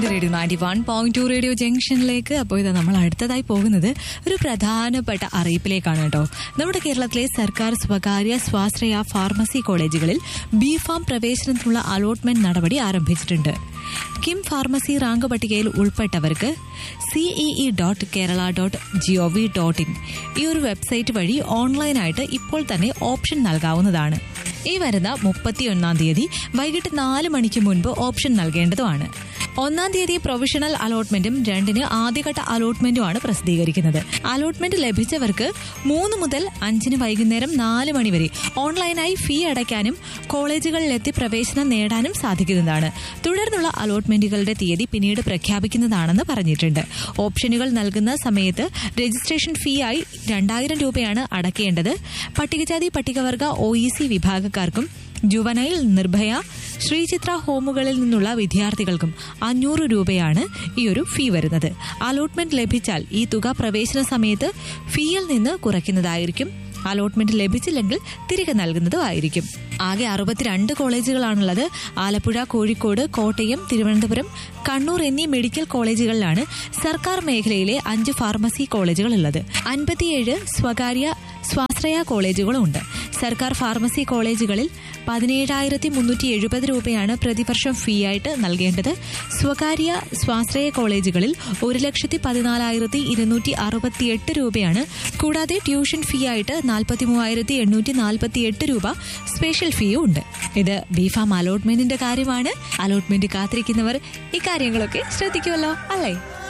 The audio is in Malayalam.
എന്റെ radio ninety one point two radio ജംഗ്ഷനിലേക്ക് അപ്പോൾ ഇത് നമ്മൾ അടുത്തതായി പോകുന്നത് ഒരു പ്രധാനപ്പെട്ട അറിയിപ്പിലേക്കാണ് കേട്ടോ നമ്മുടെ കേരളത്തിലെ സർക്കാർ സ്വകാര്യ സ്വാശ്രയ ഫാർമസി കോളേജുകളിൽ ബി ഫാം പ്രവേശനത്തിനുള്ള അലോട്ട്മെന്റ് നടപടി ആരംഭിച്ചിട്ടുണ്ട് കിം ഫാർമസി റാങ്ക് പട്ടികയിൽ ഉൾപ്പെട്ടവർക്ക് CEE dot Kerala dot GOV dot in ഈ ഒരു വെബ്സൈറ്റ് വഴി ഓൺലൈനായിട്ട് ഇപ്പോൾ തന്നെ ഓപ്ഷൻ നൽകാവുന്നതാണ് ഈ വരുന്ന മുപ്പത്തിയൊന്നാം തീയതി വൈകിട്ട് നാല് മണിക്ക് മുൻപ് ഓപ്ഷൻ നൽകേണ്ടതുമാണ് ഒന്നാം തീയതി പ്രൊവിഷണൽ അലോട്ട്മെന്റും രണ്ടിന് ആദ്യഘട്ട അലോട്ട്മെന്റുമാണ് പ്രസിദ്ധീകരിക്കുന്നത് അലോട്ട്മെന്റ് ലഭിച്ചവർക്ക് മൂന്ന് മുതൽ അഞ്ചിന് വൈകുന്നേരം നാല് മണി വരെ ഓൺലൈനായി ഫീ അടയ്ക്കാനും കോളേജുകളിലെത്തി പ്രവേശനം നേടാനും സാധിക്കുന്നതാണ് തുടർന്നുള്ള അലോട്ട്മെന്റുകളുടെ തീയതി പിന്നീട് പ്രഖ്യാപിക്കുന്നതാണെന്ന് പറഞ്ഞിട്ടുണ്ട് ഓപ്ഷനുകൾ നൽകുന്ന സമയത്ത് രജിസ്ട്രേഷൻ ഫീ ആയി രണ്ടായിരം രൂപയാണ് അടയ്ക്കേണ്ടത് പട്ടികജാതി പട്ടികവർഗ ഒ ഇ സി വിഭാഗക്കാർക്കും ജുവനൈൽ നിർഭയ ശ്രീചിത്ര ഹോമുകളിൽ നിന്നുള്ള വിദ്യാർത്ഥികൾക്കും അഞ്ഞൂറ് രൂപയാണ് ഈ ഒരു ഫീ വരുന്നത് അലോട്ട്മെന്റ് ലഭിച്ചാൽ ഈ തുക പ്രവേശന സമയത്ത് ഫീയിൽ നിന്ന് കുറയ്ക്കുന്നതായിരിക്കും അലോട്ട്മെന്റ് ലഭിച്ചില്ലെങ്കിൽ തിരികെ നൽകുന്നതുമായിരിക്കും ആകെ അറുപത്തിരണ്ട് കോളേജുകളാണുള്ളത് ആലപ്പുഴ കോഴിക്കോട് കോട്ടയം തിരുവനന്തപുരം കണ്ണൂർ എന്നീ മെഡിക്കൽ കോളേജുകളിലാണ് സർക്കാർ മേഖലയിലെ അഞ്ച് ഫാർമസി കോളേജുകളുള്ളത് അൻപത്തിയേഴ് സ്വകാര്യ സ്വാശ്രയ കോളേജുകളുണ്ട് സർക്കാർ ഫാർമസി കോളേജുകളിൽ പതിനേഴായിരത്തി മുന്നൂറ്റി എഴുപത് രൂപയാണ് പ്രതിവർഷം ഫീ ആയിട്ട് നൽകേണ്ടത് സ്വകാര്യ സ്വാശ്രയ കോളേജുകളിൽ ഒരു ലക്ഷത്തി പതിനാലായിരത്തി ഇരുന്നൂറ്റി അറുപത്തിയെട്ട് രൂപയാണ് കൂടാതെ ട്യൂഷൻ ഫീ ആയിട്ട് നാൽപ്പത്തി മൂവായിരത്തി എണ്ണൂറ്റി നാൽപ്പത്തി എട്ട് രൂപ സ്പെഷ്യൽ ഫീയും ഉണ്ട് ഇത് ബിഫാം അലോട്ട്മെന്റിന്റെ കാര്യമാണ് അലോട്ട്മെന്റ് കാത്തിരിക്കുന്നവർ ഇക്കാര്യങ്ങളൊക്കെ ശ്രദ്ധിക്കുമല്ലോ അല്ലേ